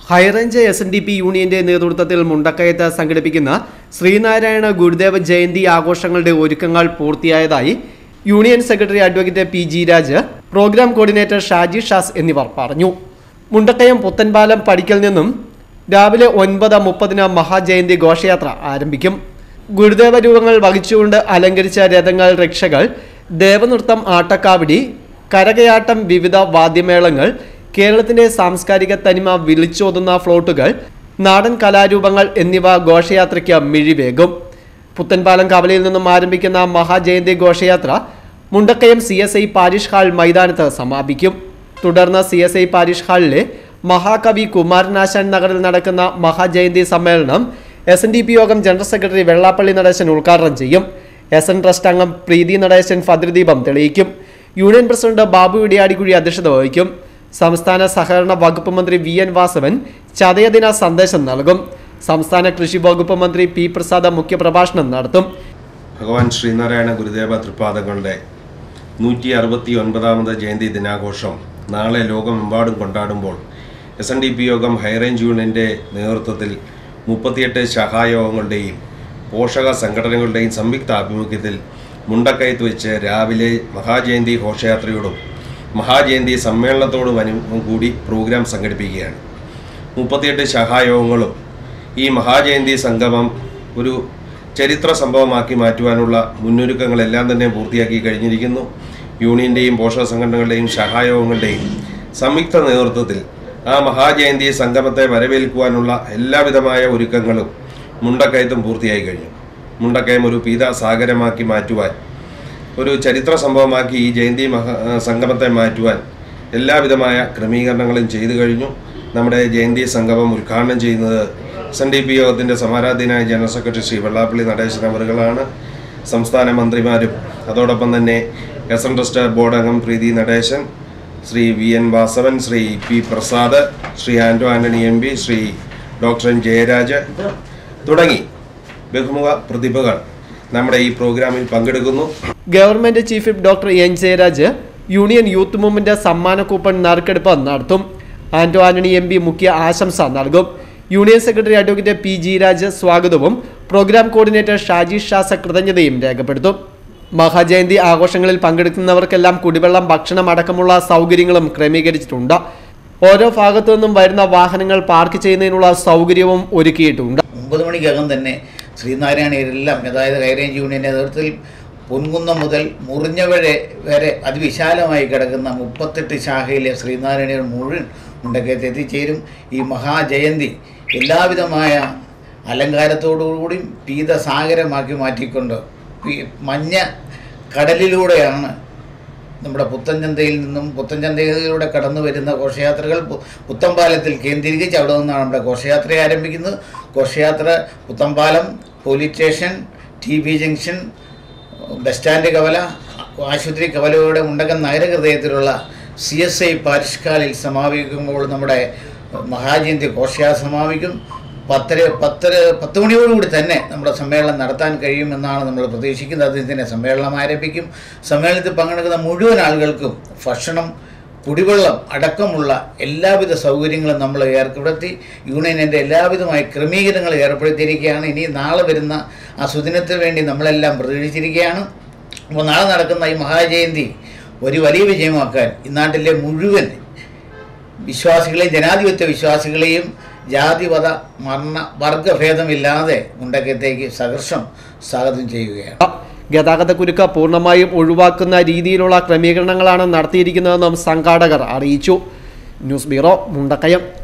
high range S N D P യൂണിയന്റെ നേതൃത്വത്തിൽ മുണ്ടക്കയത്ത് സംഘടിപ്പിക്കുന്ന ശ്രീനാരായണ ഗുരുദേവ ജയന്തി ആഘോഷങ്ങളുടെ ഒരുക്കങ്ങൾ പൂർത്തിയായതായി union secretary advocate P G Raj programme coordinator Shaji Shaz എന്നിവർ പറഞ്ഞു മുണ്ടക്കയം പുത്തൻപാലം പടിക്കൽ നിന്നും രാവിലെ ഒൻപത് മുപ്പതിന് മഹാജയന്തി ഘോഷയാത്ര ആരംഭിക്കും ഗുരുദേവ രൂപങ്ങൾ വഹിച്ചുകൊണ്ട് അലങ്കരിച്ച രഥങ്ങൾ രക്ഷകൾ ദേവനൃത്തം ആട്ടക്കാവിടി കരകയാട്ടം വിവിധ വാദ്യമേളങ്ങൾ കേരളത്തിന്റെ സാംസ്കാരിക തനിമ വിളിച്ചോതുന്ന ഫ്ലോട്ടുകൾ നാടൻ കലാരൂപങ്ങൾ എന്നിവ ഘോഷയാത്രയ്ക്ക് മിഴിവേകും പുത്തൻപാലം കവലയിൽ നിന്നും ആരംഭിക്കുന്ന മഹാജയന്തി ഘോഷയാത്ര Mundakayam C S I parish hall മൈതാനത്ത് സമാപിക്കും തുടർന്ന് സി എസ് ഐ പാരിഷ് ഹാളിലെ മഹാകവി കുമാരനാശാൻ നഗറിൽ നടക്കുന്ന മഹാജയന്തി സമ്മേളനം S N D P Yogam general secretary Vellappally Natesan ഉദ്ഘാടനം ചെയ്യും എസ് എൻ ട്രസ്റ്റ് അംഗം പ്രീതി നടേശൻ ഭദ്രദീപം തെളിയിക്കും യൂണിയൻ പ്രസിഡന്റ് ബാബു ഇടിയാടിക്കുഴി അധ്യക്ഷത വഹിക്കും സംസ്ഥാന സഹകരണ വകുപ്പ് മന്ത്രി വി എൻ വാസവൻ ചതയദിന സന്ദേശം നൽകും സംസ്ഥാന കൃഷി വകുപ്പ് മന്ത്രി പി പ്രസാദ് മുഖ്യപ്രഭാഷണം നടത്തും ഭഗവാൻ ശ്രീനാരായണ ഗുരുദേവ തൃപ്പാദങ്ങളുടെ നൂറ്റി അറുപത്തി ഒൻപതാമത് ജയന്തി ദിനാഘോഷം നാളെ ലോകമെമ്പാടും കൊണ്ടാടുമ്പോൾ S N D P Yogam high range യൂണിയൻ്റെ നേതൃത്വത്തിൽ മുപ്പത്തിയെട്ട് ശാഖായോഗങ്ങളുടെയും പോഷക സംഘടനകളുടെയും സംയുക്ത ആഭിമുഖ്യത്തിൽ മുണ്ടക്കയത്ത് വെച്ച് രാവിലെ മഹാജയന്തി ഘോഷയാത്രയോടും മഹാജയന്തി സമ്മേളനത്തോടും അനു കൂടി പ്രോഗ്രാം സംഘടിപ്പിക്കുകയാണ് മുപ്പത്തിയെട്ട് ശാഖായോഗങ്ങളും ഈ മഹാജയന്തി സംഗമം ഒരു ചരിത്ര സംഭവമാക്കി മാറ്റുവാനുള്ള മുന്നൊരുക്കങ്ങളെല്ലാം തന്നെ പൂർത്തിയാക്കി കഴിഞ്ഞിരിക്കുന്നു യൂണിയൻ്റെയും പോഷക സംഘടനകളുടെയും ശാഖായോഗങ്ങളുടെയും സംയുക്ത നേതൃത്വത്തിൽ ആ മഹാജയന്തി സംഗമത്തെ വരവേൽക്കുവാനുള്ള എല്ലാവിധമായ ഒരുക്കങ്ങളും മുണ്ടക്കയത്തും പൂർത്തിയായി കഴിഞ്ഞു മുണ്ടക്കയം ഒരു പീത സാഗരമാക്കി മാറ്റുവാൻ ഒരു ചരിത്ര സംഭവമാക്കി ഈ ജയന്തി മഹാ സംഗമത്തെ മാറ്റുവാൻ എല്ലാവിധമായ ക്രമീകരണങ്ങളും ചെയ്തു കഴിഞ്ഞു നമ്മുടെ ജയന്തി സംഗമം ഉദ്ഘാടനം ചെയ്യുന്നത് എസ് എൻ ഡി പി യോഗത്തിൻ്റെ സമാരാധീനായ ജനറൽ സെക്രട്ടറി ശ്രീ വെള്ളാപ്പള്ളി നടേശൻ അവറുകളാണ് സംസ്ഥാന മന്ത്രിമാരും അതോടൊപ്പം തന്നെ എസ് എൻ ട്രസ്റ്റ് ബോർഡ് അംഗം Preethi Natesan Shri V N Vasavan Shri P Prasad Shri Anto Antony M P Shri doctor N Jayaraj തുടങ്ങി ബഹുമുഖ പ്രതിഭകൾ നമ്മുടെ ഈ പ്രോഗ്രാമിൽ പങ്കെടുക്കുന്നു government chief whip doctor N Jayaraj union youth movement സമ്മാന കൂപ്പൺ നറുക്കെടുപ്പ് നടത്തും ആന്റോ ആന്റണി എം പി മുഖ്യ ആശംസ നൽകും union secretary advocate P G Raj സ്വാഗതവും പ്രോഗ്രാം കോർഡിനേറ്റർ ഷാജി ഷാസ കൃതജ്ഞതയും രേഖപ്പെടുത്തും മഹാജയന്തി ആഘോഷങ്ങളിൽ പങ്കെടുക്കുന്നവർക്കെല്ലാം കുടിവെള്ളം ഭക്ഷണം അടക്കമുള്ള സൗകര്യങ്ങളും ക്രമീകരിച്ചിട്ടുണ്ട് ഓരോ ഭാഗത്തു നിന്നും വരുന്ന വാഹനങ്ങൾ പാർക്ക് ചെയ്യുന്നതിനുള്ള സൗകര്യവും ഒരുക്കിയിട്ടുണ്ട് ഒമ്പത് മണിക്കകം തന്നെ ശ്രീനാരായണീരെല്ലാം അതായത് ഹൈറേഞ്ച് യൂണിയൻ്റെ നേതൃത്വത്തിൽ പൊൻകുന്നം മുതൽ മുറിഞ്ഞവഴ വരെ അതിവിശാലമായി കിടക്കുന്ന മുപ്പത്തെട്ട് ശാഖയിലെ ശ്രീനാരായണീയർ മുഴുവൻ മുണ്ടക്കയത്ത് എത്തിച്ചേരും ഈ മഹാജയന്തി എല്ലാവിധമായ അലങ്കാരത്തോടുകൂടിയും പീതസാഗരമാക്കി മാറ്റിക്കൊണ്ട് പി- മഞ്ഞ കടലിലൂടെയാണ് നമ്മുടെ പുത്തൻചന്തയിൽ നിന്നും പുത്തൻചന്തയിലൂടെ കടന്നു വരുന്ന ഘോഷയാത്രകൾ പു- പുത്തമ്പാലത്തിൽ കേന്ദ്രീകരിച്ച് അവിടെ നിന്നാണ് നമ്മുടെ ഘോഷയാത്ര ആരംഭിക്കുന്നത് ഘോഷയാത്ര Puthampalam police station T B junction bus stand കവല ആശുപത്രി കവലയുടെ മുണ്ടക്കൻ നഗരഹൃദയത്തിലുള്ള സി എസ് ഐ പരിഷ്കാലിൽ സമാപിക്കുമ്പോൾ നമ്മുടെ മഹാജയന്തി ഘോഷയാത്ര സമാപിക്കും പത്തര പത്തര പത്ത് മണിയോടുകൂടി തന്നെ നമ്മുടെ സമ്മേളനം നടത്താൻ കഴിയുമെന്നാണ് നമ്മൾ പ്രതീക്ഷിക്കുന്നത് അതിന് തന്നെ സമ്മേളനം ആരംഭിക്കും സമ്മേളനത്തിൽ പങ്കെടുക്കുന്ന മുഴുവൻ ആളുകൾക്കും ഭക്ഷണം കുടിവെള്ളം അടക്കമുള്ള എല്ലാവിധ സൗകര്യങ്ങളും നമ്മൾ ഏർപ്പെടുത്തി യൂണിയനിൻ്റെ എല്ലാവിധമായ ക്രമീകരണങ്ങൾ ഏർപ്പെടുത്തിയിരിക്കുകയാണ് ഇനി നാളെ വരുന്ന ആ സുദിനത്തിന് വേണ്ടി നമ്മളെല്ലാം പ്രതീക്ഷിച്ചിരിക്കുകയാണ് അപ്പോൾ നാളെ നടക്കുന്ന ഈ മഹാജയന്തി ഒരു വലിയ വിജയമാക്കാൻ ഈ നാട്ടിലെ മുഴുവൻ വിശ്വാസികളെയും ജനാധിപത്യ വിശ്വാസികളെയും ജാതിമത മർണ വർഗഭേദമില്ലാതെ മുണ്ടക്കത്തേക്ക് സഹർഷം സ്വാഗതം ചെയ്യുകയാണ് ഗതാഗതക്കുരുക്ക് പൂർണ്ണമായും ഒഴിവാക്കുന്ന രീതിയിലുള്ള ക്രമീകരണങ്ങളാണ് നടത്തിയിരിക്കുന്നതെന്നും സംഘാടകർ അറിയിച്ചു ന്യൂസ് ബ്യൂറോ മുണ്ടക്കയം